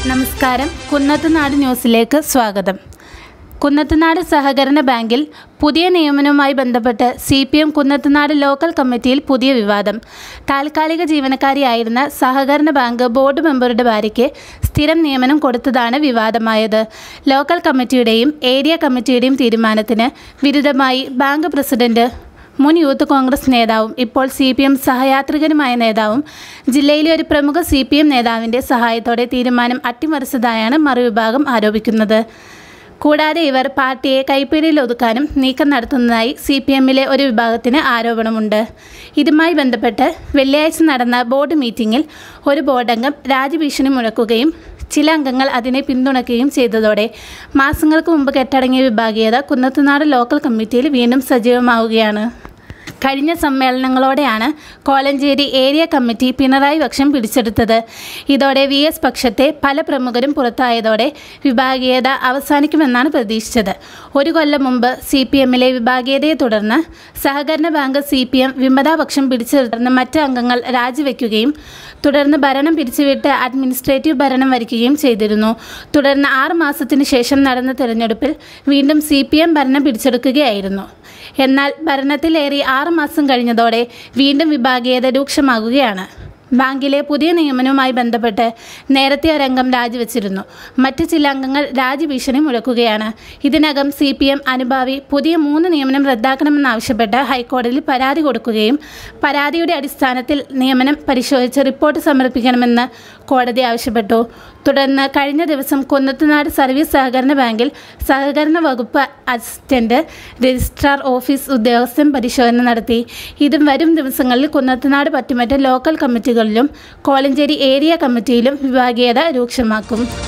നമസ്കാരം കുന്നത്തുനാട് ന്യൂസിലേക്ക് സ്വാഗതം കുന്നത്തുനാട് സഹകരണ ബാങ്കിൽ പുതിയ നിയമനവുമായി ബന്ധപ്പെട്ട് CPM Kunnathunad local കമ്മിറ്റിയിൽ പുതിയ വിവാദം താൽക്കാലിക ജീവനക്കാരിയായിരുന്ന സഹകരണ ബാങ്ക് ബോർഡ് മെമ്പറുടെ ഭാര്യയ്ക്ക് സ്ഥിരം നിയമനം കൊടുത്തതാണ് വിവാദമായത് ലോക്കൽ കമ്മിറ്റിയുടെയും ഏരിയ കമ്മിറ്റിയുടെയും തീരുമാനത്തിന് വിരുദ്ധമായി ബാങ്ക് പ്രസിഡന്റ് മുൻ യൂത്ത് കോൺഗ്രസ് നേതാവും ഇപ്പോൾ സി പി എം സഹയാത്രികനുമായ നേതാവും ജില്ലയിലെ ഒരു പ്രമുഖ സി പി എം നേതാവിൻ്റെ സഹായത്തോടെ തീരുമാനം അട്ടിമറിച്ചതായാണ് മറുവിഭാഗം ആരോപിക്കുന്നത് കൂടാതെ ഇവർ പാർട്ടിയെ കൈപ്പിടിയിൽ ഒതുക്കാനും നീക്കം നടത്തുന്നതായി സി പി എമ്മിലെ ഒരു വിഭാഗത്തിന് ആരോപണമുണ്ട് ഇതുമായി ബന്ധപ്പെട്ട് വെള്ളിയാഴ്ച നടന്ന ബോർഡ് മീറ്റിംഗിൽ ഒരു ബോർഡംഗം രാജ്യഭീഷണി മുഴക്കുകയും ചില അംഗങ്ങൾ അതിനെ പിന്തുണയ്ക്കുകയും ചെയ്തതോടെ മാസങ്ങൾക്ക് മുമ്പ് കെട്ടടങ്ങിയ വിഭാഗീയത കുന്നത്തുനാട് ലോക്കൽ കമ്മിറ്റിയിൽ വീണ്ടും സജീവമാവുകയാണ് കഴിഞ്ഞ സമ്മേളനങ്ങളോടെയാണ് കോലഞ്ചേരി ഏരിയ കമ്മിറ്റി പിണറായി പക്ഷം പിടിച്ചെടുത്തത് ഇതോടെ വി എസ് പക്ഷത്തെ പല പ്രമുഖരും പുറത്തായതോടെ വിഭാഗീയത അവസാനിക്കുമെന്നാണ് പ്രതീക്ഷിച്ചത് ഒരു കൊല്ലം മുമ്പ് സി പി എമ്മിലെ വിഭാഗീയതയെ തുടർന്ന് സഹകരണ ബാങ്ക് സി പി എം വിമതാപക്ഷം പിടിച്ചെടുത്തുന്ന മറ്റ് അംഗങ്ങൾ രാജിവെക്കുകയും തുടർന്ന് ഭരണം പിരിച്ചുവിട്ട് അഡ്മിനിസ്ട്രേറ്റീവ് ഭരണം വരിക്കുകയും ചെയ്തിരുന്നു തുടർന്ന് ആറ് മാസത്തിനു ശേഷം നടന്ന തെരഞ്ഞെടുപ്പിൽ വീണ്ടും സി പി എം ഭരണം പിടിച്ചെടുക്കുകയായിരുന്നു എന്നാൽ ഭരണത്തിലേറി ആറ് മാസം കഴിഞ്ഞതോടെ വീണ്ടും വിഭാഗീയത രൂക്ഷമാകുകയാണ് ബാങ്കിലെ പുതിയ നിയമനവുമായി ബന്ധപ്പെട്ട് നേരത്തെ ഒരംഗം രാജിവെച്ചിരുന്നു മറ്റ് ചില അംഗങ്ങൾ രാജിഭീഷണി മുഴക്കുകയാണ് ഇതിനകം സി പി എം അനുഭാവി പുതിയ മൂന്ന് നിയമനം റദ്ദാക്കണമെന്നാവശ്യപ്പെട്ട് ഹൈക്കോടതിയിൽ പരാതി കൊടുക്കുകയും പരാതിയുടെ അടിസ്ഥാനത്തിൽ നിയമനം പരിശോധിച്ച് റിപ്പോർട്ട് സമർപ്പിക്കണമെന്ന് കോടതി ആവശ്യപ്പെട്ടു തുടർന്ന് കഴിഞ്ഞ ദിവസം കുന്നത്തുനാട് സർവീസ് സഹകരണ ബാങ്കിൽ സഹകരണ വകുപ്പ് അസിസ്റ്റന്റ് രജിസ്ട്രാർ ഓഫീസ് ഉദ്യോഗസ്ഥൻ പരിശോധന നടത്തി ഇതും വരും ദിവസങ്ങളിൽ കുന്നത്തുനാട് പറ്റുമറ്റ ലോക്കൽ കമ്മിറ്റികളിലും കോലഞ്ചേരി ഏരിയ കമ്മിറ്റിയിലും വിഭാഗീയത രൂക്ഷമാക്കും